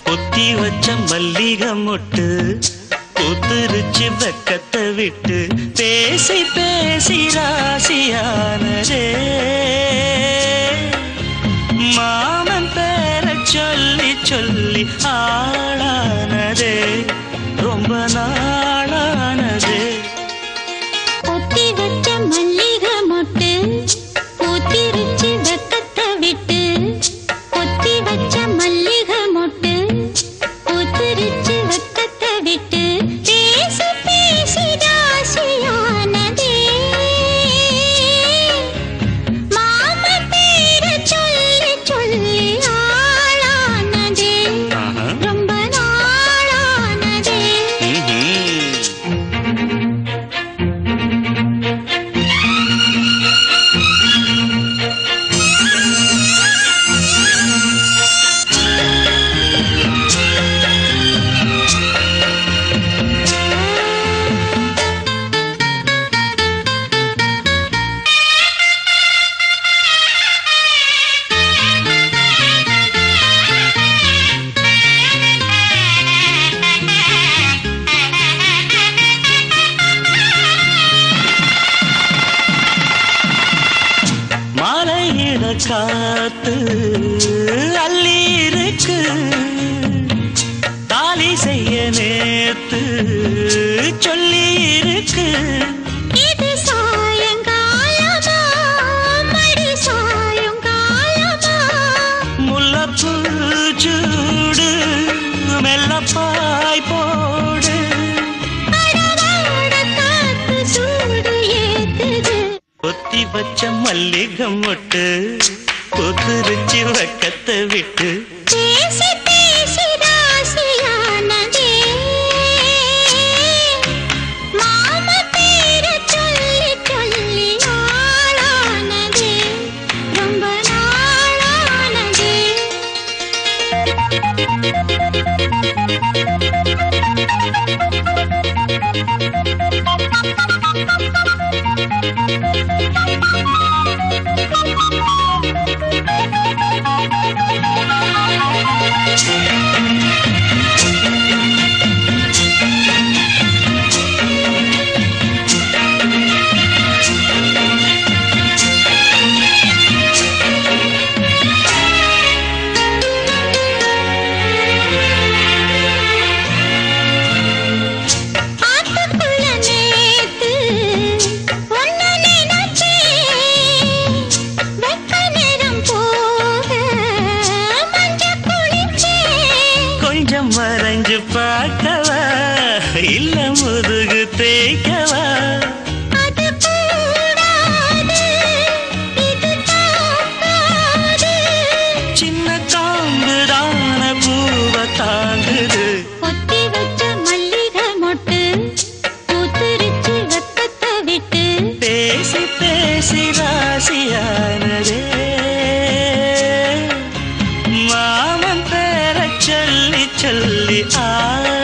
பொத்தி வச்ச மல்லிகை மொட்டு பூத்துருச்சு வெக்கத்தை விட்டு பேசி பேசி ராசியானதே மாமன் பேர சொல்லி சொல்லி ஆளானதே ரொம்ப நாளானதே பொத்தி வச்ச மல்லிகை மொட்டு பூத்திருச்சு வெக்கத்தை விட்டு பொத்தி வச்ச மல்லிகை மொட்டு பூத்திருச்சு வெக்கத்தை விட்டு பேசி பேசி ராசியானதே மாமா பேர சொல்லி சொல்லி ஆளானதே ஆஹா. ரொம்ப நாளானதே ம்ஹும். மாலையிட காத்து அள்ளி இருக்கு தாலி செய்ய நேத்து சொல்லி இருக்கு இது சாயங்காலமா மடி சாயங்காலமா முல்லப்பூ சூடு மெல்லப்பாய் போடு அடவாட காத்து சூடு ஏத்துது பொத்தி வச்ச மல்லிகை மொட்டு கொத்துருச்சு வக்கத்தை விட்டு பேசி பேசி ராசியானதே மாமா பேர சொல்லி சொல்லி ஆளானதே ரொம்ப நாளானதே ஆத்துக்குள்ள நேத்து ஒன்ன நினைச்சேன் வெக்க நேரம் போக மஞ்ச குளிச்சேன் கொஞ்சம் மறைஞ்சு பார்க்கவா இல்ல முதுகு தேய்க்கவா அது கூடாது இது தாக்காது சின்ன காம்புதான பூவை தாங்குது பொத்தி வச்ச மல்லிகை மொட்டு பூத்திருச்சு வெக்கத்தை விட்டு பேசி பேசி ராசியானதே மாமன் பேர சொல்லி சொல்லி ஆ